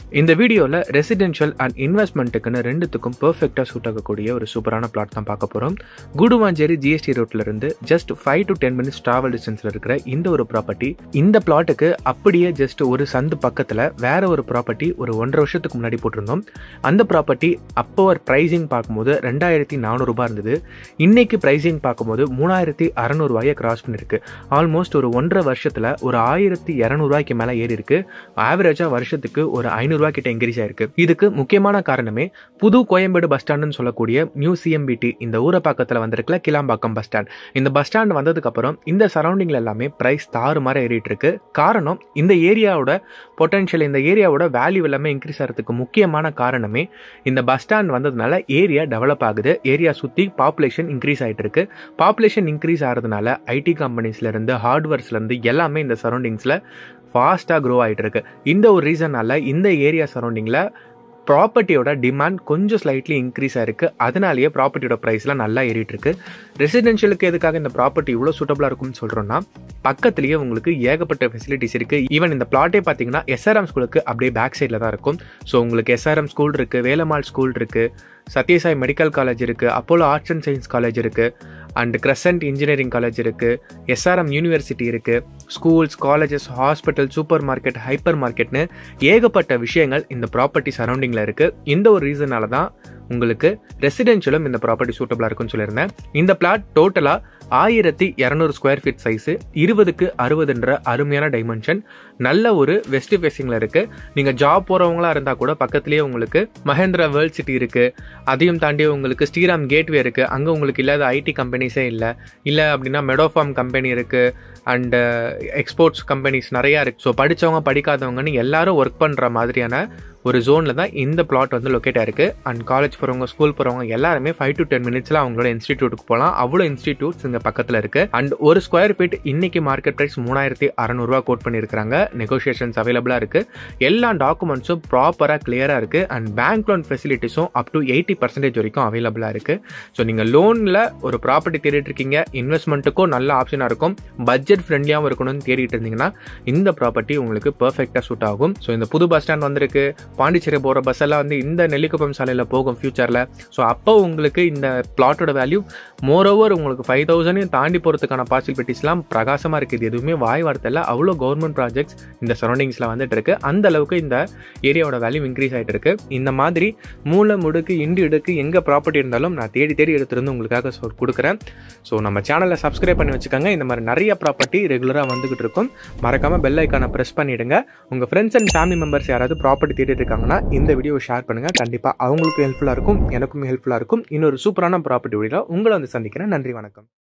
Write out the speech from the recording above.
இந்த வீடியோவில் residential and இன்வெஸ்ட்மெண்ட்டுக்குன்னு ரெண்டுத்துக்கும் பெர்ஃபெக்டாக சூட் ஆகக்கூடிய ஒரு சூப்பரான பிளாட் தான் பார்க்க போகிறோம் குடுவாஞ்சேரி ஜிஎஸ்டி ரோட்ல இருந்து just five to ten minutes travel டிஸ்டன்ஸில் இருக்கிற இந்த ஒரு ப்ராப்பர்ட்டி இந்த பிளாட்டுக்கு அப்படியே ஜஸ்ட் ஒரு சந்து பக்கத்தில் வேற ஒரு ப்ராப்பர்ட்டி ஒரு ஒன்றரை வருஷத்துக்கு முன்னாடி போட்டிருந்தோம் அந்த ப்ராப்பர்ட்டி அப்போ ஒரு ப்ரைஸிங் பார்க்கும்போது ரெண்டாயிரத்தி நானூறுரூபா இருந்தது இன்னைக்கு ப்ரைஸிங் பார்க்கும்போது மூணாயிரத்தி அறநூறுவாயை கிராஸ் பண்ணியிருக்கு ஆல்மோஸ்ட் ஒரு ஒன்றரை வருஷத்தில் ஒரு ஆயிரத்தி இரநூறுவாய்க்கு மேலே ஏறி இருக்கு ஆவரேஜாக வருஷத்துக்கு ஒரு ஐநூறுரூவா கிட்ட இன்க்ரீஸ் ஆயிருக்கு இதுக்கு முக்கியமான காரணமே புது கோயம்பேடு பஸ் ஸ்டாண்டுன்னு சொல்லக்கூடிய நியூ சிஎம்பிடி இந்த ஊரை பக்கத்தில் வந்திருக்கல கிளாம்பாக்கம் பஸ் ஸ்டாண்ட் இந்த பஸ் ஸ்டாண்ட் வந்ததுக்கு அப்புறம் இந்த சரௌண்டிங்ல எல்லாமே பிரைஸ் தாறு மாதிரி ஏறிட்டு இருக்கு காரணம் இந்த ஏரியாவோட பொட்டன்ஷியல் இந்த ஏரியாவோட வேல்யூ எல்லாமே இன்க்ரீஸ் ஆகிறதுக்கு முக்கியமான காரணமே இந்த பஸ் ஸ்டாண்ட் வந்ததுனால ஏரியா டெவலப் ஆகுது ஏரியா சுற்றி பாப்புலேஷன் இன்க்ரீஸ் ஆகிட்டு இருக்கு பாப்புலேஷன் இன்க்ரீஸ் ஆகிறதுனால ஐடி கம்பெனிஸ்ல இருந்து ஹார்ட்வேர்ஸ்ல இருந்து எல்லாமே இந்த சரௌண்டிங்ஸில் ஃபாஸ்ட்டாக க்ரோ ஆகிட்டு இருக்கு இந்த ஒரு ரீசனால இந்த ஏரியா சரௌண்டிங்கில் ப்ராப்பர்ட்டியோட டிமாண்ட் கொஞ்சம் ஸ்லைட்லி இன்க்ரீஸ் ஆயிருக்கு அதனாலேயே ப்ராப்பர்ட்டியோட ப்ரைஸ்லாம் நல்லா ஏறிட்டு இருக்கு ரெசிடென்ஷியலுக்கு எதுக்காக இந்த ப்ராப்பர்ட்டி இவ்வளோ சூட்டபிளாக இருக்கும்னு சொல்கிறோன்னா பக்கத்துலேயே உங்களுக்கு ஏகப்பட்ட ஃபெசிலிட்டிஸ் இருக்குது ஈவன் இந்த பிளாட்டே பார்த்தீங்கன்னா எஸ்ஆர்எம் ஸ்கூலுக்கு அப்படியே பேக் சைடில் தான் இருக்கும் ஸோ உங்களுக்கு எஸ்ஆர்எம் ஸ்கூல் இருக்குது வேலம்மாள் ஸ்கூல் இருக்குது சத்யசாய் மெடிக்கல் காலேஜ் இருக்குது Apollo arts and science college இருக்குது அண்ட் கிரசன்ட் இன்ஜினியரிங் காலேஜ் இருக்குது எஸ்ஆர்எம் யூனிவர்சிட்டி இருக்குது schools colleges hospital super market hyper மார்க்கெட்னு ஏகப்பட்ட விஷயங்கள் இந்த ப்ராப்பர்ட்டி சரௌண்டிங்கில் இருக்குது இந்த ஒரு ரீசனால தான் உங்களுக்கு ரெசிடென்ஷியலும் இந்த ப்ராப்பர்ட்டி சூட்டபிளாக இருக்குன்னு சொல்லியிருந்தேன் இந்த பிளாட் டோட்டலாக ஆயிரத்தி இரநூறு ஸ்கொயர் ஃபீட் சைஸு இருபதுக்கு அறுபதுன்ற அருமையான டைமென்ஷன் நல்ல ஒரு வெஸ்ட் ஃபேஸிங்கில் இருக்குது நீங்கள் ஜாப் போகிறவங்களா இருந்தால் கூட பக்கத்துலேயே உங்களுக்கு மகேந்திரா வேர்ல்ட் சிட்டி இருக்குது அதையும் தாண்டி உங்களுக்கு ஸ்ரீராம் கேட்வே இருக்குது அங்கே உங்களுக்கு இல்லாத ஐடி கம்பெனிஸே இல்லை இல்லை அப்படின்னா மெடோஃபார்ம் கம்பெனி இருக்குது அண்டு எக்ஸ்போர்ட்ஸ் கம்பெனிஸ் நிறையா இருக்குது ஸோ படித்தவங்க படிக்காதவங்கன்னு எல்லாரும் ஒர்க் பண்ணுற மாதிரியான ஒரு ஜோனில் தான் இந்த பிளாட் வந்து லொக்கேட் ஆயிருக்கு அண்ட் காலேஜ் போகிறவங்க ஸ்கூல் போகிறவங்க எல்லாருமே ஃபைவ் டு டென் மினிட்ஸில் அவங்களோட இன்ஸ்டிடியூட்டுக்கு போகலாம் அவ்வளோ இன்ஸ்டிடியூட்ஸ் இங்கே பக்கத்தில் இருக்கு அண்ட் ஒரு ஸ்கொயர் ஃபீட் இன்னைக்கு மார்க்கெட் ப்ரைஸ் மூணாயிரத்தி அறநூறுவா கோட் பண்ணியிருக்காங்க நெகோஷியேஷன்ஸ் அவைலபிளாக இருக்கு எல்லா டாக்குமெண்ட்ஸும் ப்ராப்பராக கிளியராக இருக்கு அண்ட் பேங்க் லோன் ஃபெசிலிட்டிஸும் அப் டு எயிட்டி பர்சன்டேஜ் வரைக்கும் அவைலபிளாக இருக்கு ஸோ நீங்கள் லோனில் ஒரு ப்ராப்பர்ட்டி தேடிட்டு இருக்கீங்க இன்வெஸ்ட்மெண்ட்டுக்கும் நல்ல ஆப்ஷனாக இருக்கும் பட்ஜெட் ஃப்ரெண்ட்லியாகவும் இருக்கணும்னு தேடிட்டு இருந்தீங்கன்னா இந்த ப்ராப்பர்ட்டி உங்களுக்கு பர்ஃபெக்டாக சூட் ஆகும் ஸோ இந்த புது பஸ் ஸ்டாண்ட் வந்திருக்கு பாண்டிச்சேரி போகிற பஸ் எல்லாம் வந்து இந்த நெல்லிக்குப்பம் சாலையில் போகும் ஃபியூச்சரில் ஸோ அப்போ உங்களுக்கு இந்த பிளாட்டோட வேல்யூ மோரோவர் உங்களுக்கு ஃபைவ் தௌசண்டையும் தாண்டி போகிறதுக்கான பாசிபிலிட்டிஸ்லாம் பிரகாசமாக இருக்குது இது எதுவுமே வாய் வார்த்தையில் அவ்வளோ கவர்மெண்ட் ப்ராஜெக்ட்ஸ் இந்த சரௌண்டிங்ஸில் வந்துட்டு இருக்கு அந்த அளவுக்கு இந்த ஏரியாவோட வேல்யூ இன்க்ரீஸ் ஆகிட்டு இருக்கு இந்த மாதிரி மூளை முடுக்கு இண்டு இடுக்கு எங்கே ப்ராப்பர்ட்டி இருந்தாலும் நான் தேடி தேடி எடுத்துருந்து உங்களுக்காக சொ- கொடுக்குறேன் ஸோ நம்ம சேனலை சப்ஸ்கிரைப் பண்ணி வச்சுக்கோங்க இந்த மாதிரி நிறைய ப்ராப்பர்ட்டி ரெகுலராக வந்துகிட்டு இருக்கும் மறக்காம பெல் ஐக்கானை ப்ரெஸ் பண்ணிடுங்க உங்கள் ஃப்ரெண்ட்ஸ் அண்ட் ஃபேமிலி மெம்பர்ஸ் யாராவது ப்ராப்பர்ட்டி தேடிட்டு இருக்காங்கன்னா இந்த வீடியோவை ஷேர் பண்ணுங்க கண்டிப்பாக அவங்களுக்கும் ஹெல்ப்ஃபுல்லாக இருக்கும் எனக்கும் ஹெல்ப்ஃபுல்லாக இருக்கும் இன்னொரு சூப்பரான ப்ராப்பர்ட்டி வீடியோ உங்களை வந்து சந்திக்கிறேன் நன்றி வணக்கம்